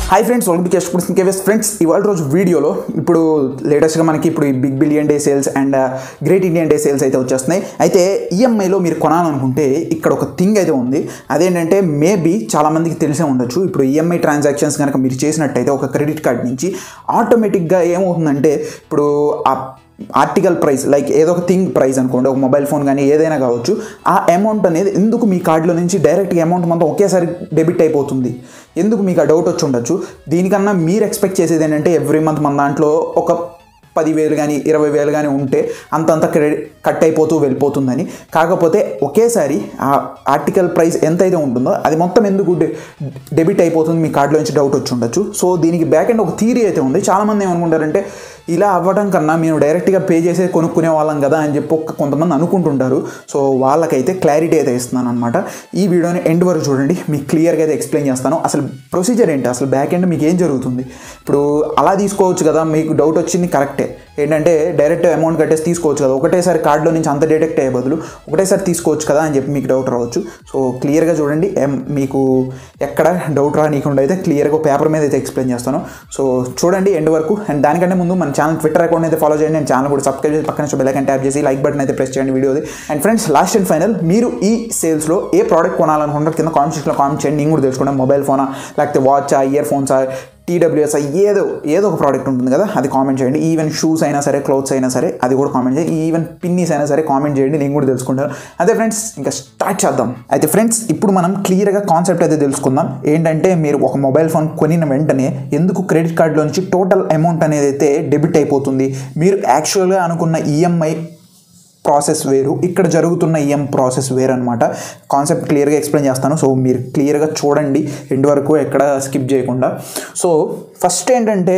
hi friends welcome to కేష్ పుడిసిన కేవెస్ ఫ్రెండ్స్ ఇవాళ రోజు వీడియోలో ఇప్పుడు లేటెస్ట్గా మనకి ఇప్పుడు ఈ Big Billion Day sales and Great Indian Day sales అయితే వచ్చేస్తున్నాయి అయితే ఈఎంఐలో మీరు కొనాలనుకుంటే ఇక్కడ ఒక థింగ్ అయితే ఉంది అదేంటంటే మేబీ చాలామందికి తెలిసే ఉండొచ్చు ఇప్పుడు ఈఎంఐ ట్రాన్సాక్షన్స్ కనుక మీరు చేసినట్టయితే ఒక క్రెడిట్ కార్డ్ నుంచి ఆటోమేటిక్గా ఏమవుతుందంటే ఇప్పుడు ఆ ఆర్టికల్ ప్రైస్ లైక్ ఏదో ఒక థింగ్ ప్రైస్ అనుకోండి ఒక మొబైల్ ఫోన్ కానీ ఏదైనా కావచ్చు ఆ అమౌంట్ అనేది ఎందుకు మీ కార్డులో నుంచి డైరెక్ట్గా అమౌంట్ మొత్తం ఒకేసారి డెబిట్ అయిపోతుంది ఎందుకు మీకు ఆ డౌట్ వచ్చి ఉండొచ్చు దీనికన్నా మీరు ఎక్స్పెక్ట్ చేసేది ఏంటంటే ఎవ్రీ మంత్ మన దాంట్లో ఒక పదివేలు కానీ ఇరవై వేలు కానీ ఉంటే అంతంత క్రెడిట్ కట్ అయిపోతూ వెళ్ళిపోతుందని కాకపోతే ఒకేసారి ఆ ఆర్టికల్ ప్రైస్ ఎంత అయితే ఉంటుందో అది మొత్తం ఎందుకు డె- డెబిట్ అయిపోతుంది మీ కార్డులో నుంచి డౌట్ వచ్చి ఉండొచ్చు సో దీనికి బ్యాక్ ఎండ్ ఒక థీరీ అయితే ఉంది చాలామంది ఏమనుకుంటారంటే ఇలా అవ్వడం కన్నా మేము డైరెక్ట్గా పే చేసే కొనుక్కునే వాళ్ళం కదా అని చెప్పి ఒక కొంతమంది అనుకుంటుంటారు సో వాళ్ళకైతే క్లారిటీ అయితే ఇస్తున్నాను అనమాట ఈ వీడియోని ఎండ్ వరకు చూడండి మీకు క్లియర్గా అయితే ఎక్స్ప్లెయిన్ చేస్తాను అసలు ప్రొసీజర్ ఏంటి అసలు బ్యాక్ ఎండ్ మీకు ఏం జరుగుతుంది ఇప్పుడు అలా తీసుకోవచ్చు కదా మీకు డౌట్ వచ్చింది కరెక్టే ఏంటంటే డైరెక్ట్ అమౌంట్ కట్టేసి తీసుకోవచ్చు కదా ఒకటేసారి కార్డులో నుంచి అంత డిటెక్ట్ అయ్యే బదులు ఒకటేసారి తీసుకోవచ్చు కదా అని చెప్పి మీకు డౌట్ రావచ్చు సో క్లియర్గా చూడండి ఏం- మీకు ఎక్కడ డౌట్ రానికుండా అయితే క్లియర్గా పేపర్ మీద అయితే ఎక్స్ప్లెయిన్ చేస్తాను సో చూడండి ఎండ్ వరకు అండ్ దానికంటే ముందు మన ఛానల్ ట్విట్టర్ అకౌంట్ అయితే ఫాలో చేయండి అండ్ ఛానల్ కూడా సబ్స్క్రైబ్ చేసి పక్కన బెల్ ఐకాన్ ట్యాప్ చేసి లైక్ బటన్ అయితే ప్రెస్ చేయండి వీడియోది and friends last and final మీరు ఈ సేల్స్లో ఏ ప్రోడక్ట్ కొనాలనుకుంటారు కింద కామెంట్ సెక్షన్లో కామెంట్ చేయండి నేను కూడా తెలుసుకుంటాను మొబైల్ ఫోనా లేకపోతే వాచా ఇయర్ ఫోన్సా టీడబ్ల్యూఎస్ ఏదో ఏదో ఒక ప్రోడక్ట్ ఉంటుంది కదా అది కామెంట్ చేయండి ఈవెన్ షూస్ అయినా సరే క్లోత్స్ అయినా సరే అది కూడా కామెంట్ చేయండి ఈవెన్ పిన్నీస్ అయినా సరే కామెంట్ చేయండి నేను కూడా తెలుసుకుంటాను అదే ఫ్రెండ్స్ ఇంకా స్టార్ట్ చేద్దాం అయితే ఫ్రెండ్స్ ఇప్పుడు మనం క్లియర్గా కాన్సెప్ట్ అయితే తెలుసుకుందాం ఏంటంటే మీరు ఒక మొబైల్ ఫోన్ కొనిన వెంటనే ఎందుకు క్రెడిట్ కార్డులో నుంచి టోటల్ అమౌంట్ అనేది అయితే డెబిట్ అయిపోతుంది మీరు యాక్చువల్గా అనుకున్న ఈఎంఐ ప్రాసెస్ వేరు ఇక్కడ జరుగుతున్న ఈఎం ప్రాసెస్ వేరు అనమాట కాన్సెప్ట్ క్లియర్గా ఎక్స్ప్లెయిన్ చేస్తాను సో మీరు క్లియర్గా చూడండి ఎండ్ వరకు ఎక్కడ స్కిప్ చేయకుండా సో ఫస్ట్ ఏంటంటే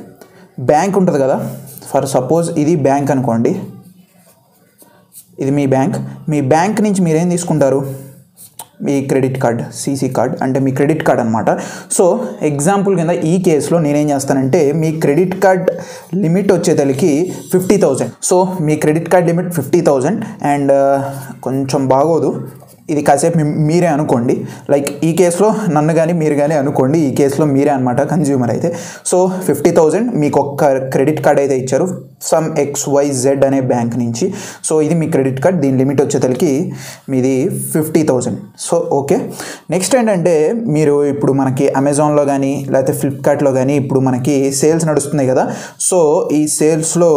బ్యాంక్ ఉంటుంది కదా ఫర్ సపోజ్ ఇది బ్యాంక్ అనుకోండి ఇది మీ బ్యాంక్ మీ బ్యాంక్ నుంచి మీరేం తీసుకుంటారు మీ క్రెడిట్ కార్డ్ సీసీ కార్డ్ అంటే మీ క్రెడిట్ కార్డ్ అనమాట సో ఎగ్జాంపుల్ కింద ఈ కేసులో నేనేం చేస్తానంటే మీ క్రెడిట్ కార్డ్ లిమిట్ వచ్చేతలకి ఫిఫ్టీ థౌజండ్ సో మీ credit card limit fifty thousand and కొంచెం బాగోదు ఇది కాసేపు మీ- మీరే అనుకోండి లైక్ ఈ కేసులో నన్ను కానీ మీరు కానీ అనుకోండి ఈ కేసులో మీరే అనమాట కన్జ్యూమర్ అయితే సో ఫిఫ్టీ థౌజండ్ మీకు ఒక్క క్రెడిట్ కార్డ్ అయితే ఇచ్చారు సమ్ ఎక్స్ వై జెడ్ అనే బ్యాంక్ నుంచి సో ఇది మీ క్రెడిట్ కార్డ్ దీని లిమిట్ వచ్చేసరికి మీది fifty thousand so okay next ఏంటంటే మీరు ఇప్పుడు మనకి అమెజాన్లో కానీ లేకపోతే ఫ్లిప్కార్ట్లో కానీ ఇప్పుడు మనకి సేల్స్ నడుస్తున్నాయి కదా సో ఈ సేల్స్లో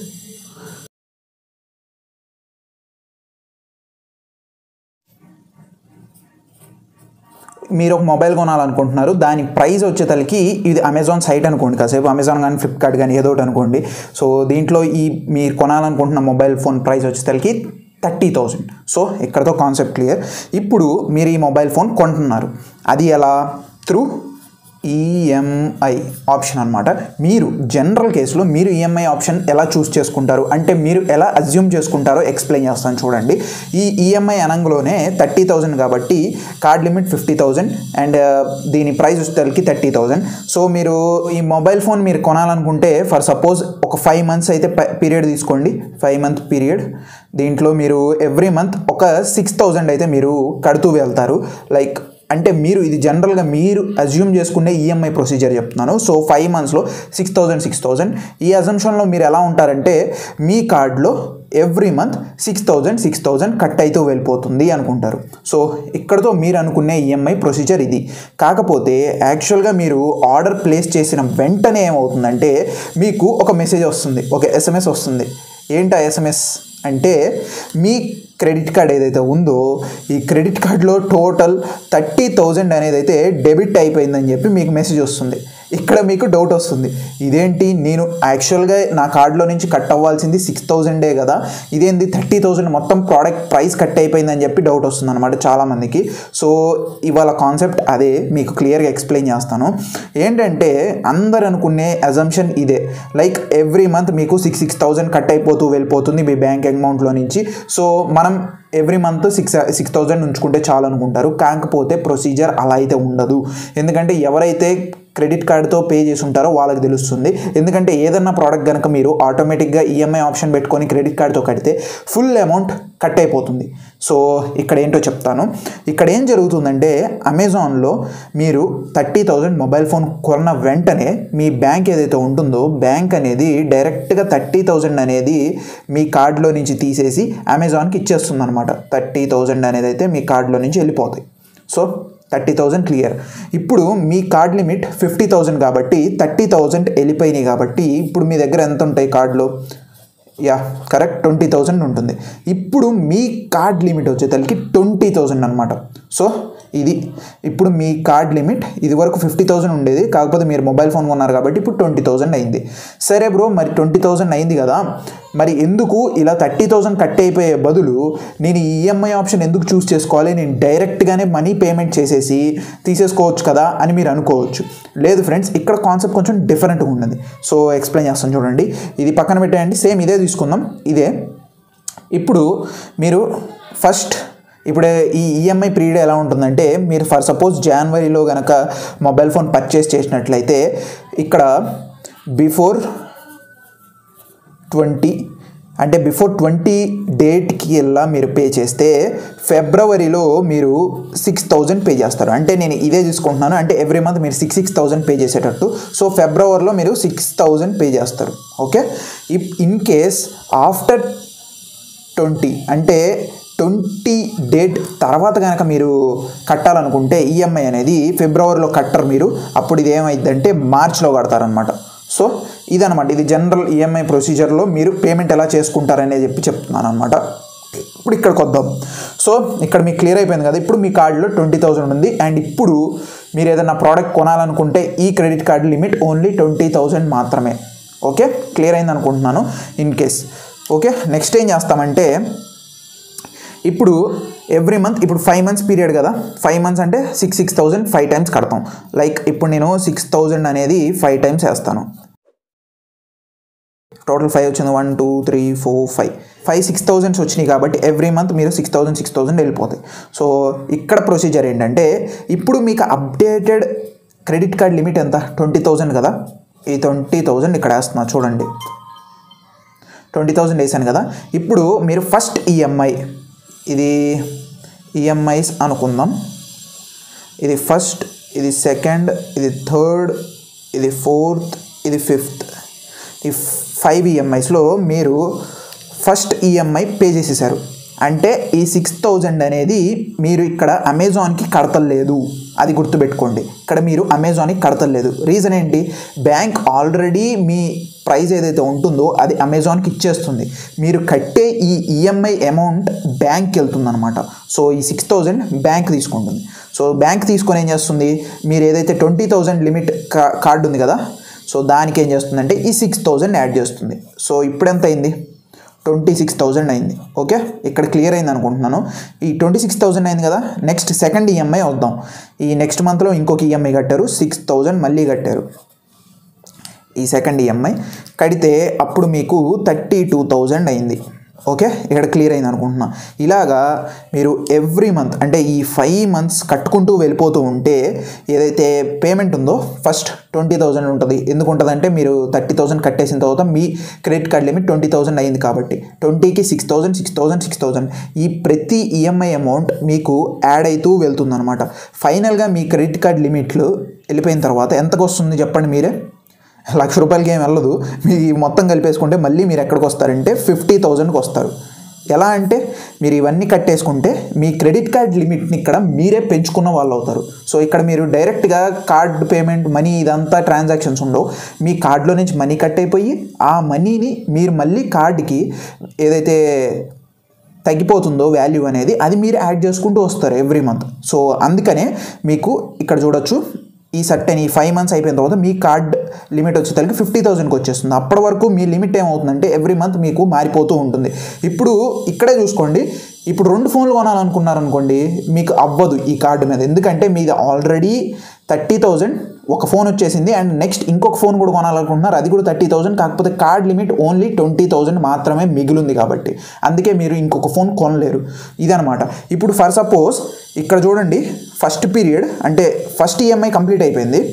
మీరు ఒక మొబైల్ కొనాలనుకుంటున్నారు దాని ప్రైస్ వచ్చేతలకి ఇది అమెజాన్ సైట్ అనుకోండి కాసేపు అమెజాన్ కానీ ఫ్లిప్కార్ట్ కానీ ఏదో ఒకటి అనుకోండి సో దీంట్లో ఈ మీరు కొనాలనుకుంటున్న మొబైల్ ఫోన్ ప్రైస్ వచ్చేసరికి థర్టీ థౌజండ్ సో ఇక్కడతో కాన్సెప్ట్ క్లియర్ ఇప్పుడు మీరు ఈ మొబైల్ ఫోన్ కొంటున్నారు అది ఎలా త్రూ ఈఎంఐ ఆప్షన్ అనమాట మీరు జనరల్ కేసులో మీరు ఈఎంఐ ఆప్షన్ ఎలా చూస్ చేసుకుంటారు అంటే మీరు ఎలా అజ్యూమ్ చేసుకుంటారో ఎక్స్ప్లెయిన్ చేస్తాను చూడండి ఈ ఈఎంఐ అనంగలోనే థర్టీ థౌజండ్ కాబట్టి card limit fifty thousand and దీని ప్రైస్ వచ్చేసరికి థర్టీ థౌజండ్ సో మీరు ఈ మొబైల్ ఫోన్ మీరు కొనాలనుకుంటే ఫర్ సపోజ్ ఒక ఫైవ్ మంత్స్ అయితే పీరియడ్ తీసుకోండి ఫైవ్ మంత్ పీరియడ్ దీంట్లో మీరు ఎవ్రీ మంత్ ఒక సిక్స్ థౌజండ్ అయితే మీరు కడుతూ వెళ్తారు లైక్ అంటే మీరు ఇది జనరల్గా మీరు అజ్యూమ్ చేసుకునే ఈఎంఐ ప్రొసీజర్ చెప్తున్నాను సో ఫైవ్ మంత్స్లో సిక్స్ థౌజండ్ సిక్స్ థౌజండ్ ఈ అజంప్షన్లో మీరు ఎలా ఉంటారంటే మీ కార్డ్లో every month six thousand six thousand cut అయితే వెళ్ళిపోతుంది అనుకుంటారు సో ఇక్కడతో మీరు అనుకునే ఈఎంఐ ప్రొసీజర్ ఇది కాకపోతే యాక్చువల్గా మీరు ఆర్డర్ ప్లేస్ చేసిన వెంటనే ఏమవుతుందంటే మీకు ఒక మెసేజ్ వస్తుంది ఒక ఎస్ఎంఎస్ వస్తుంది ఏంటా ఎస్ఎంఎస్ అంటే మీ క్రెడిట్ కార్డ్ ఏదైతే ఉందో ఈ క్రెడిట్ కార్డ్లో టోటల్ థర్టీ థౌజండ్ అనేది అయితే డెబిట్ అయిపోయిందని చెప్పి మీకు మెసేజ్ వస్తుంది ఇక్కడ మీకు డౌట్ వస్తుంది ఇదేంటి నేను యాక్చువల్గా నా కార్డులో నుంచి కట్ అవ్వాల్సింది సిక్స్ థౌజండే కదా ఇదేంది థర్టీ థౌజండ్ మొత్తం ప్రోడక్ట్ ప్రైస్ కట్ అయిపోయిందని చెప్పి డౌట్ వస్తుంది అనమాట చాలామందికి సో ఇవాళ కాన్సెప్ట్ అదే మీకు క్లియర్గా ఎక్స్ప్లెయిన్ చేస్తాను ఏంటంటే అందరు అనుకునే అజంప్షన్ ఇదే లైక్ ఎవ్రీ మంత్ మీకు సిక్స్ సిక్స్ థౌజండ్ కట్ అయిపోతూ వెళ్ళిపోతుంది మీ బ్యాంక్ అకౌంట్లో నుంచి సో మనం every month six six thousand ఉంచుకుంటే చాలు అనుకుంటారు కాకపోతే ప్రొసీజర్ అలా అయితే ఉండదు ఎందుకంటే ఎవరైతే క్రెడిట్ కార్డ్తో పే చేసి ఉంటారో వాళ్ళకి తెలుస్తుంది ఎందుకంటే ఏదన్నా ప్రోడక్ట్ కనుక మీరు ఆటోమేటిక్గా ఈఎంఐ ఆప్షన్ పెట్టుకొని క్రెడిట్ కార్డ్తో కడితే ఫుల్ అమౌంట్ కట్ అయిపోతుంది సో ఇక్కడ ఏంటో చెప్తాను ఇక్కడ ఏం జరుగుతుందంటే అమెజాన్లో మీరు థర్టీ థౌజండ్ మొబైల్ ఫోన్ కొన్న వెంటనే మీ బ్యాంక్ ఏదైతే ఉంటుందో బ్యాంక్ అనేది డైరెక్ట్గా థర్టీ థౌజండ్ అనేది మీ కార్డులో నుంచి తీసేసి అమెజాన్కి ఇచ్చేస్తుంది అనమాట థర్టీ థౌజండ్ అనేది అయితే మీ కార్డులో నుంచి వెళ్ళిపోతాయి సో థర్టీ థౌజండ్ క్లియర్ ఇప్పుడు మీ కార్డ్ లిమిట్ ఫిఫ్టీ థౌజండ్ కాబట్టి థర్టీ థౌజండ్ వెళ్ళిపోయినాయి కాబట్టి ఇప్పుడు మీ దగ్గర ఎంత ఉంటాయి కార్డులో యా కరెక్ట్ ట్వంటీ థౌజండ్ ఉంటుంది ఇప్పుడు మీ కార్డ్ లిమిట్ వచ్చేసరికి ట్వంటీ థౌజండ్ అనమాట సో ఇది ఇప్పుడు మీ కార్డ్ లిమిట్ ఇది వరకు ఫిఫ్టీ థౌజండ్ ఉండేది కాకపోతే మీరు మొబైల్ ఫోన్ కొన్నారు కాబట్టి ఇప్పుడు ట్వంటీ థౌజండ్ అయింది సరే బ్రో మరి ట్వంటీ థౌజండ్ అయింది కదా మరి ఎందుకు ఇలా థర్టీ థౌజండ్ కట్ అయిపోయే బదులు నేను ఈ ఈఎంఐ ఆప్షన్ ఎందుకు చూస్ చేసుకోవాలి నేను డైరెక్ట్గానే మనీ పేమెంట్ చేసేసి తీసేసుకోవచ్చు కదా అని మీరు అనుకోవచ్చు లేదు ఫ్రెండ్స్ ఇక్కడ కాన్సెప్ట్ కొంచెం డిఫరెంట్గా ఉన్నది సో ఎక్స్ప్లెయిన్ చేస్తాను చూడండి ఇది పక్కన పెట్టేయండి సేమ్ ఇదే తీసుకుందాం ఇదే ఇప్పుడు మీరు ఫస్ట్ ఇప్పుడు ఈ ఈఎంఐ పీరియడ్ ఎలా ఉంటుందంటే మీరు ఫర్ సపోజ్ జనవరిలో కనుక మొబైల్ ఫోన్ పర్చేస్ చేసినట్లయితే ఇక్కడ బిఫోర్ ట్వంటీ అంటే బిఫోర్ ట్వంటీ డేట్కి వెళ్ళా మీరు పే చేస్తే ఫిబ్రవరిలో మీరు సిక్స్ థౌజండ్ పే చేస్తారు అంటే నేను ఇదే తీసుకుంటున్నాను అంటే ఎవ్రీ మంత్ మీరు సిక్స్ సిక్స్ థౌజండ్ పే చేసేటట్టు సో ఫిబ్రవరిలో మీరు సిక్స్ థౌజండ్ పే చేస్తారు okay if in case after twenty అంటే ట్వంటీ డేట్ తర్వాత కనుక మీరు కట్టాలనుకుంటే ఈఎంఐ అనేది ఫిబ్రవరిలో కట్టరు మీరు అప్పుడు ఇది ఏమైందంటే మార్చ్లో కడతారనమాట సో ఇదనమాట ఇది జనరల్ ఈఎంఐ ప్రొసీజర్లో మీరు పేమెంట్ ఎలా చేసుకుంటారనే చెప్పి చెప్తున్నాను అనమాట ఇప్పుడు ఇక్కడికి వద్దాం సో ఇక్కడ మీకు క్లియర్ అయిపోయింది కదా ఇప్పుడు మీ కార్డులో ట్వంటీ థౌసండ్ ఉంది అండ్ ఇప్పుడు మీరు ఏదైనా ప్రోడక్ట్ కొనాలనుకుంటే ఈ credit card limit only twenty thousand మాత్రమే ఓకే క్లియర్ అయింది అనుకుంటున్నాను ఇన్ కేస్ ఓకే నెక్స్ట్ ఏం చేస్తామంటే ఇప్పుడు ఎవ్రీ మంత్ ఇప్పుడు ఫైవ్ మంత్స్ పీరియడ్ కదా ఫైవ్ మంత్స్ అంటే six six thousand five times కడతాం లైక్ ఇప్పుడు నేను సిక్స్ థౌజండ్ అనేది ఫైవ్ టైమ్స్ వేస్తాను టోటల్ ఫైవ్ వచ్చింది one two three four five five six thousands వచ్చినాయి కాబట్టి ఎవ్రీ మంత్ మీరు సిక్స్ థౌజండ్ సిక్స్ థౌజండ్ వెళ్ళిపోతాయి సో ఇక్కడ ప్రొసీజర్ ఏంటంటే ఇప్పుడు మీకు అప్డేటెడ్ క్రెడిట్ కార్డ్ లిమిట్ ఎంత ట్వంటీ థౌజండ్ కదా ఈ ట్వంటీ థౌజండ్ ఇక్కడ వేస్తున్నా చూడండి ట్వంటీ థౌజండ్ వేసాను కదా ఇప్పుడు మీరు ఫస్ట్ ఈఎంఐ ఇది ఈఎంఐస్ అనుకుందాం ఇది ఫస్ట్ ఇది సెకండ్ ఇది థర్డ్ ఇది ఫోర్త్ ఇది ఫిఫ్త్ ఈ ఫైవ్ ఈఎంఐస్లో మీరు ఫస్ట్ ఈఎంఐ పే చేసేసారు అంటే ఈ సిక్స్ థౌజండ్ అనేది మీరు ఇక్కడ అమెజాన్కి కడతలేదు అది గుర్తుపెట్టుకోండి ఇక్కడ మీరు అమెజాన్కి కడతలేదు రీజన్ ఏంటి బ్యాంక్ ఆల్రెడీ మీ ప్రైస్ ఏదైతే ఉంటుందో అది అమెజాన్కి ఇచ్చేస్తుంది మీరు కట్టే ఈ ఈఎంఐ అమౌంట్ బ్యాంక్కి వెళ్తుంది అనమాట సో ఈ సిక్స్ థౌజండ్ బ్యాంక్ తీసుకుంటుంది సో బ్యాంక్ తీసుకొని ఏం చేస్తుంది మీరు ఏదైతే ట్వంటీ థౌజండ్ లిమిట్ కార్డు ఉంది కదా సో దానికి ఏం చేస్తుందంటే ఈ సిక్స్ థౌజండ్ యాడ్ చేస్తుంది సో ఇప్పుడు ఎంత అయింది ట్వంటీ సిక్స్ థౌజండ్ అయింది ఓకే ఇక్కడ క్లియర్ అయింది అనుకుంటున్నాను ఈ ట్వంటీ సిక్స్ థౌజండ్ అయింది కదా నెక్స్ట్ సెకండ్ ఈఎంఐ వద్దాం ఈ నెక్స్ట్ మంత్లో ఇంకొక ఈఎంఐ కట్టారు సిక్స్ థౌజండ్ మళ్ళీ కట్టారు ఈ సెకండ్ ఈఎంఐ కడితే అప్పుడు మీకు థర్టీ టూ థౌజండ్ అయింది ఓకే ఇక్కడ క్లియర్ అయింది అనుకుంటున్నా ఇలాగా మీరు ఎవ్రీ మంత్ అంటే ఈ ఫైవ్ మంత్స్ కట్టుకుంటూ వెళ్ళిపోతూ ఉంటే ఏదైతే పేమెంట్ ఉందో ఫస్ట్ ట్వంటీ థౌజండ్ ఉంటుంది ఎందుకు ఉంటుందంటే మీరు థర్టీ థౌజండ్ కట్టేసిన తర్వాత మీ credit card limit twenty thousand అయింది కాబట్టి ట్వంటీకి six thousand six thousand six thousand ఈ ప్రతి ఈఎంఐ అమౌంట్ మీకు యాడ్ అవుతూ వెళ్తుంది అనమాట ఫైనల్గా మీ క్రెడిట్ కార్డ్ లిమిట్లు వెళ్ళిపోయిన తర్వాత ఎంతకు వస్తుంది చెప్పండి మీరే లక్ష రూపాయలకి ఏం వెళ్ళదు మీ మొత్తం కలిపేసుకుంటే మళ్ళీ మీరు ఎక్కడికి వస్తారంటే ఫిఫ్టీ థౌజండ్కి వస్తారు ఎలా అంటే మీరు ఇవన్నీ కట్టేసుకుంటే మీ క్రెడిట్ కార్డ్ లిమిట్ని ఇక్కడ మీరే పెంచుకున్న వాళ్ళు అవుతారు సో ఇక్కడ మీరు డైరెక్ట్గా కార్డ్ పేమెంట్ మనీ ఇదంతా ట్రాన్సాక్షన్స్ ఉండవు మీ కార్డులో నుంచి మనీ కట్ అయిపోయి ఆ మనీని మీరు మళ్ళీ కార్డుకి ఏదైతే తగ్గిపోతుందో వాల్యూ అనేది అది మీరు యాడ్ చేసుకుంటూ వస్తారు ఎవ్రీ మంత్ సో అందుకనే మీకు ఇక్కడ చూడొచ్చు ఈ సర్టెన్ ఈ ఫైవ్ మంత్స్ అయిపోయిన తర్వాత మీ కార్డ్ లిమిట్ వచ్చేసరికి ఫిఫ్టీ థౌసండ్కి వచ్చేస్తుంది అప్పటి వరకు మీ లిమిట్ ఏమవుతుందంటే ఎవ్రీ మంత్ మీకు మారిపోతూ ఉంటుంది ఇప్పుడు ఇక్కడే చూసుకోండి ఇప్పుడు రెండు ఫోన్లు కొనాలనుకున్నారనుకోండి మీకు అవ్వదు ఈ కార్డు మీద ఎందుకంటే మీది ఆల్రెడీ థర్టీ థౌజండ్ ఒక ఫోన్ వచ్చేసింది అండ్ నెక్స్ట్ ఇంకొక ఫోన్ కూడా కొనాలనుకుంటున్నారు అది కూడా థర్టీ థౌసండ్ కాకపోతే card limit only twenty thousand మాత్రమే మిగిలింది కాబట్టి అందుకే మీరు ఇంకొక ఫోన్ కొనలేరు ఇదనమాట ఇప్పుడు ఫర్ సపోజ్ ఇక్కడ చూడండి ఫస్ట్ పీరియడ్ అంటే ఫస్ట్ ఈఎంఐ కంప్లీట్ అయిపోయింది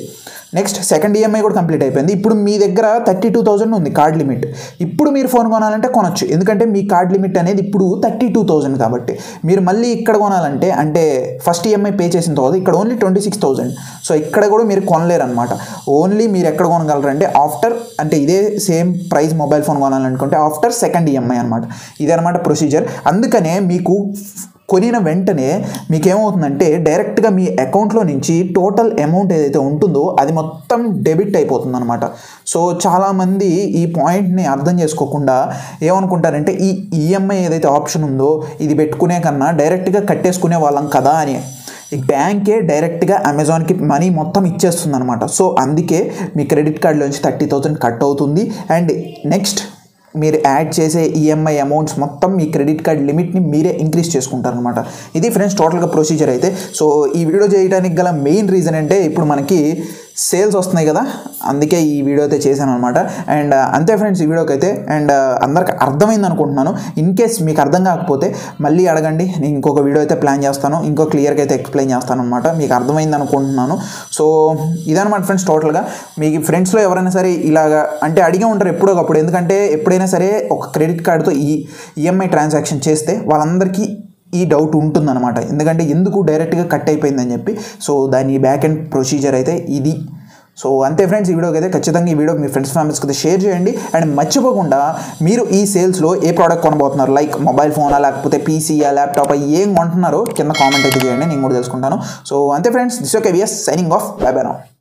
నెక్స్ట్ సెకండ్ ఈఎంఐ కూడా కంప్లీట్ అయిపోయింది ఇప్పుడు మీ దగ్గర థర్టీ టూ థౌజండ్ ఉంది కార్డ్ లిమిట్ ఇప్పుడు మీరు ఫోన్ కొనాలంటే కొనొచ్చు ఎందుకంటే మీ కార్డ్ లిమిట్ అనేది ఇప్పుడు థర్టీ టూ థౌజండ్ కాబట్టి మీరు మళ్ళీ ఇక్కడ కొనాలంటే అంటే ఫస్ట్ ఈఎంఐ పే చేసిన తర్వాత ఇక్కడ only twenty six thousand so ఇక్కడ కూడా మీరు కొనలేరు అనమాట ఓన్లీ మీరు ఎక్కడ కొనగలరంటే ఆఫ్టర్ అంటే ఇదే సేమ్ ప్రైస్ మొబైల్ ఫోన్ కొనాలనుకుంటే ఆఫ్టర్ సెకండ్ ఈఎంఐ అనమాట ఇదనమాట ప్రొసీజర్ అందుకనే మీకు కొనిన వెంటనే మీకేమవుతుందంటే డైరెక్ట్గా మీ అకౌంట్లో నుంచి టోటల్ అమౌంట్ ఏదైతే ఉంటుందో అది మొత్తం డెబిట్ అయిపోతుంది అనమాట సో చాలామంది ఈ పాయింట్ని అర్థం చేసుకోకుండా ఏమనుకుంటారంటే ఈ ఈఎంఐ ఏదైతే ఆప్షన్ ఉందో ఇది పెట్టుకునే కన్నా డైరెక్ట్గా కట్టేసుకునే వాళ్ళం కదా అని ఈ బ్యాంకే డైరెక్ట్గా అమెజాన్కి మనీ మొత్తం ఇచ్చేస్తుంది అనమాట సో అందుకే మీ క్రెడిట్ కార్డులోంచి థర్టీ థౌసండ్ కట్ అవుతుంది అండ్ నెక్స్ట్ మీరు యాడ్ చేసే ఈఎంఐ అమౌంట్స్ మొత్తం మీ క్రెడిట్ కార్డ్ లిమిట్ని మీరే ఇంక్రీజ్ చేసుకుంటారనమాట ఇది ఫ్రెండ్స్ టోటల్గా ప్రొసీజర్ అయితే సో ఈ వీడియో చేయడానికి గల మెయిన్ రీజన్ అంటే ఇప్పుడు మనకి సేల్స్ వస్తున్నాయి కదా అందుకే ఈ వీడియో అయితే చేశాను అనమాట అండ్ అంతే ఫ్రెండ్స్ ఈ వీడియోకి అయితే అండ్ అందరికి అర్థమైంది అనుకుంటున్నాను ఇన్ కేస్ మీకు అర్థం కాకపోతే మళ్ళీ అడగండి నేను ఇంకొక వీడియో అయితే ప్లాన్ చేస్తాను ఇంకో క్లియర్గా అయితే ఎక్స్ప్లెయిన్ చేస్తాను అనమాట మీకు అర్థమైంది అనుకుంటున్నాను సో ఇదనమాట ఫ్రెండ్స్ టోటల్గా మీకు ఫ్రెండ్స్లో ఎవరైనా సరే ఇలాగా అంటే అడిగే ఉంటారు ఎప్పుడో ఒకప్పుడు ఎందుకంటే ఎప్పుడైనా సరే ఒక క్రెడిట్ కార్డుతో ఈ ఈఎంఐ ట్రాన్సాక్షన్ చేస్తే వాళ్ళందరికీ ఈ డౌట్ ఉంటుందన్నమాట ఎందుకంటే ఎందుకు డైరెక్ట్గా కట్ అయిపోయిందని చెప్పి సో దాని బ్యాక్ అండ్ ప్రొసీజర్ అయితే ఇది సో అంతే ఫ్రెండ్స్ ఈ వీడియోకి అయితే ఖచ్చితంగా ఈ వీడియో మీ ఫ్రెండ్స్ ఫ్యామిలీస్కి అయితే షేర్ చేయండి అండ్ మర్చిపోకుండా మీరు ఈ సేల్స్లో ఏ ప్రోడక్ట్ కొనబోతున్నారు లైక్ మొబైల్ ఫోనా లేకపోతే పీసీయా ల్యాప్టాప్ ఏం కొంటున్నారో కింద కామెంట్ అయితే చేయండి నేను కూడా తెలుసుకుంటాను సో అంతే friends this okay VS signing off bye bye now